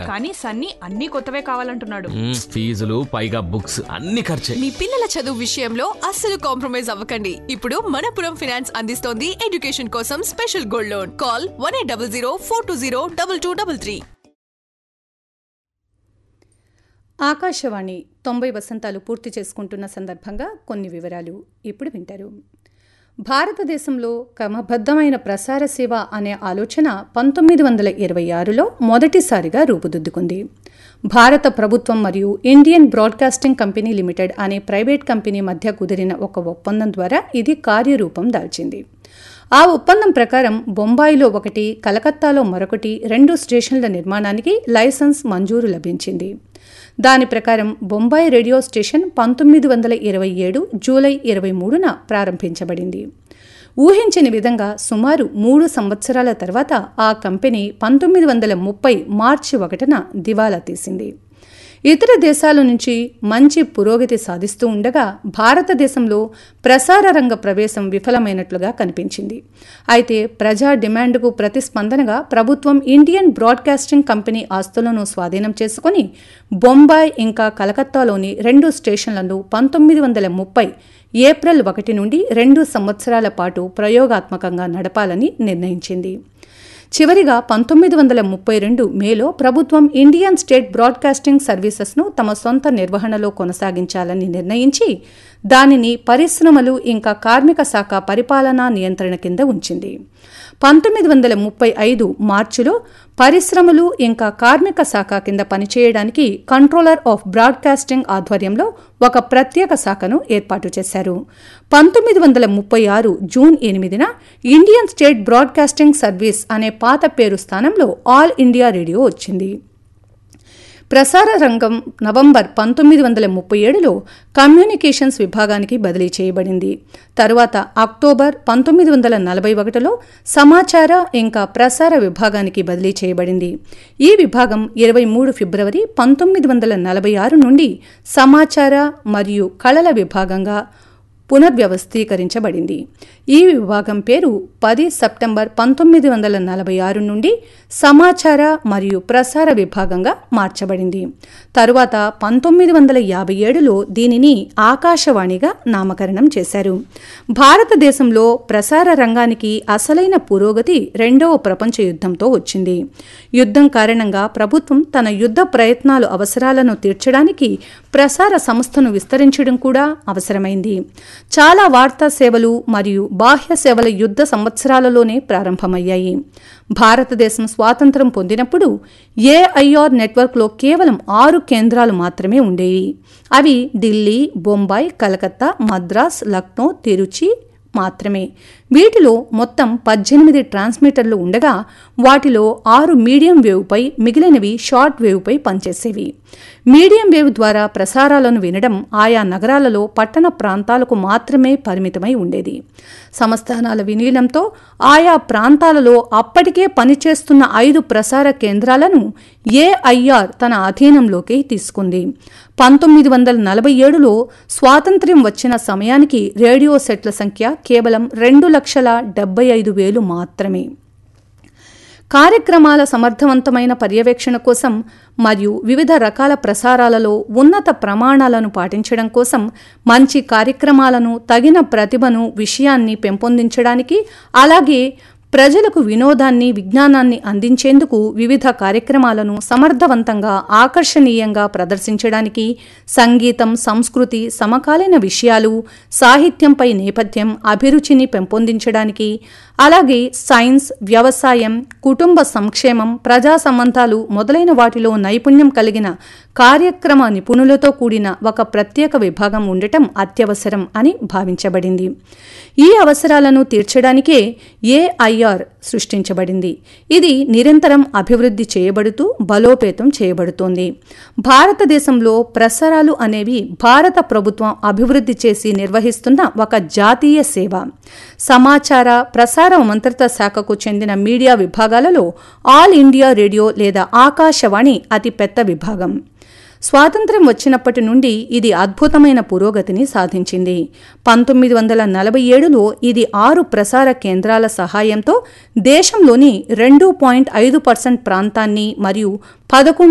కానీ సన్నీ అన్ని కొత్తవే కావాలంటున్నాడు మ్మ్, ఫీజులు పైగా బుక్స్ అన్ని ఖర్చే మీ పిల్లల చదువు విషయంలో అస్సలు కాంప్రమైజ్ అవ్వకండి ఇప్పుడు మనపురం ఫినాన్స్ అందిస్తోంది ఎడ్యుకేషన్ కోసం special gold loan call one eight double zero four two zero double two double three Akashvani తొంభై వసంతాలు పూర్తి చేసుకుంటున్న సందర్భంగా కొన్ని వివరాలు ఇప్పుడు వింటారు భారతదేశంలో క్రమబద్ధమైన ప్రసార సేవ అనే ఆలోచన పంతొమ్మిది వందల ఇరవై ఆరులో మొదటిసారిగా రూపుదిద్దుకుంది భారత ప్రభుత్వం మరియు ఇండియన్ బ్రాడ్కాస్టింగ్ కంపెనీ లిమిటెడ్ అనే ప్రైవేట్ కంపెనీ మధ్య కుదిరిన ఒక ఒప్పందం ద్వారా ఇది కార్యరూపం దాల్చింది ఆ ఒప్పందం ప్రకారం బొంబాయిలో ఒకటి కలకత్తాలో మరొకటి రెండు స్టేషన్ల నిర్మాణానికి లైసెన్స్ మంజూరు లభించింది దాని ప్రకారం బొంబాయి రేడియో స్టేషన్ పంతొమ్మిది వందల ఇరవై ఏడు జూలై ఇరవై మూడున ప్రారంభించబడింది ఊహించని విధంగా సుమారు మూడు సంవత్సరాల తర్వాత ఆ కంపెనీ పంతొమ్మిది వందల ముప్పై మార్చి ఒకటిన దివాలా తీసింది ఇతర దేశాల నుంచి మంచి పురోగతి సాధిస్తూ ఉండగా భారతదేశంలో ప్రసార రంగ ప్రవేశం విఫలమైనట్లుగా కనిపించింది అయితే ప్రజా డిమాండ్కు ప్రతిస్పందనగా ప్రభుత్వం ఇండియన్ బ్రాడ్కాస్టింగ్ కంపెనీ ఆస్తులను స్వాధీనం చేసుకుని బొంబాయి ఇంకా కలకత్తాలోని రెండు స్టేషన్లను పంతొమ్మిది వందల ముప్పై ఏప్రిల్ ఒకటి నుండి రెండు సంవత్సరాల పాటు ప్రయోగాత్మకంగా నడపాలని నిర్ణయించింది చివరిగా పంతొమ్మిది వందల ముప్పై రెండు మేలో ప్రభుత్వం ఇండియన్ స్టేట్ బ్రాడ్కాస్టింగ్ సర్వీసెస్ను తమ సొంత నిర్వహణలో కొనసాగించాలని నిర్ణయించి దానిని పరిశ్రమలు ఇంకా కార్మిక శాఖ పరిపాలనా నియంత్రణ కింద ఉంచింది పంతొమ్మిది వందల ముప్పై ఐదు మార్చిలో పరిశ్రమలు ఇంకా కార్మిక శాఖ కింద పనిచేయడానికి కంట్రోలర్ ఆఫ్ బ్రాడ్కాస్టింగ్ ఆధ్వర్యంలో ఒక ప్రత్యేక శాఖను ఏర్పాటు చేశారు పంతొమ్మిది వందల ముప్పై ఆరు జూన్ ఎనిమిదిన ఇండియన్ స్టేట్ బ్రాడ్కాస్టింగ్ సర్వీస్ అనే పాత పేరు స్థానంలో ఆల్ ఇండియా రేడియో వచ్చింది ప్రసార రంగం నవంబర్ పంతొమ్మిది వందల ముప్పై ఏడులో కమ్యూనికేషన్స్ విభాగానికి బదిలీ చేయబడింది తరువాత అక్టోబర్ పంతొమ్మిది వందల నలభై ఒకటిలో సమాచార ఇంకా ప్రసార విభాగానికి బదిలీ చేయబడింది ఈ విభాగం ఇరవై మూడు ఫిబ్రవరి పంతొమ్మిది వందల నలభై ఆరు నుండి సమాచార మరియు కళల విభాగంగా పునర్వ్యవస్థీకరించబడింది ఈ విభాగం పేరు పది సెప్టెంబర్ పంతొమ్మిది వందల నలభై ఆరు నుండి సమాచార మరియు ప్రసార విభాగంగా మార్చబడింది తరువాత పంతొమ్మిది వందల యాభై ఏడులో దీనిని ఆకాశవాణిగా నామకరణం చేశారు భారతదేశంలో ప్రసార రంగానికి అసలైన పురోగతి రెండవ ప్రపంచ యుద్ధంతో వచ్చింది యుద్ధం కారణంగా ప్రభుత్వం తన యుద్ధ ప్రయత్నాలు అవసరాలను తీర్చడానికి ప్రసార సంస్థను విస్తరించడం కూడా అవసరమైంది చాలా వార్తా సేవలు మరియు బాహ్య సేవల యుద్ధ సంవత్సరాలలోనే ప్రారంభమయ్యాయి భారతదేశం స్వాతంత్రం పొందినప్పుడు ఏఐఆర్ నెట్వర్క్లో కేవలం ఆరు కేంద్రాలు మాత్రమే ఉండేవి అవి ఢిల్లీ బొంబాయి కలకత్తా మద్రాస్ లక్నో తిరుచి మాత్రమే వీటిలో మొత్తం పద్దెనిమిది ట్రాన్స్మిటర్లు ఉండగా వాటిలో ఆరు మీడియం వేవ్పై మిగిలినవి షార్ట్ వేవ్పై పనిచేసేవి మీడియం వేవ్ ద్వారా ప్రసారాలను వినడం ఆయా నగరాలలో పట్టణ ప్రాంతాలకు మాత్రమే పరిమితమై ఉండేది సంస్థానాల విలీనంతో ఆయా ప్రాంతాలలో అప్పటికే పనిచేస్తున్న ఐదు ప్రసార కేంద్రాలను ఏఐఆర్ తన అధీనంలోకి తీసుకుంది పంతొమ్మిది వందల నలభై ఏడులో స్వాతంత్ర్యం వచ్చిన సమయానికి రేడియో సెట్ల సంఖ్య కేవలం రెండు లక్షల డెబ్బై ఐదు వేలు మాత్రమే కార్యక్రమాల సమర్థవంతమైన పర్యవేక్షణ కోసం మరియు వివిధ రకాల ప్రసారాలలో ఉన్నత ప్రమాణాలను పాటించడం కోసం మంచి కార్యక్రమాలను తగిన ప్రతిభను విషయాన్ని పెంపొందించడానికి అలాగే ప్రజలకు వినోదాన్ని విజ్ఞానాన్ని అందించేందుకు వివిధ కార్యక్రమాలను సమర్థవంతంగా ఆకర్షణీయంగా ప్రదర్శించడానికి సంగీతం సంస్కృతి సమకాలీన విషయాలు సాహిత్యంపై నేపథ్యం అభిరుచిని పెంపొందించడానికి అలాగే సైన్స్ వ్యవసాయం కుటుంబ సంక్షేమం ప్రజా సంబంధాలు మొదలైన వాటిలో నైపుణ్యం కలిగిన కార్యక్రమ నిపుణులతో కూడిన ఒక ప్రత్యేక విభాగం ఉండటం అత్యవసరం అని భావించబడింది ఈ అవసరాలను తీర్చడానికే ఏఐఆర్ సృష్టించబడింది ఇది నిరంతరం అభివృద్ధి చేయబడుతూ బలోపేతం చేయబడుతోంది భారతదేశంలో ప్రసారాలు అనేవి భారత ప్రభుత్వం అభివృద్ధి చేసి నిర్వహిస్తున్న ఒక జాతీయ సేవ సమాచార ప్రసార మంత్రిత్వ శాఖకు చెందిన మీడియా విభాగాలలో ఆల్ ఇండియా రేడియో లేదా ఆకాశవాణి అతి పెద్ద విభాగం స్వాతంత్ర్యం వచ్చినప్పటి నుండి ఇది అద్భుతమైన పురోగతిని సాధించింది పంతొమ్మిది వందల నలభై ఏడులో ఇది ఆరు ప్రసార కేంద్రాల సహాయంతో దేశంలోని రెండు పాయింట్ ఐదు పర్సెంట్ ప్రాంతాన్ని మరియు పదకొండు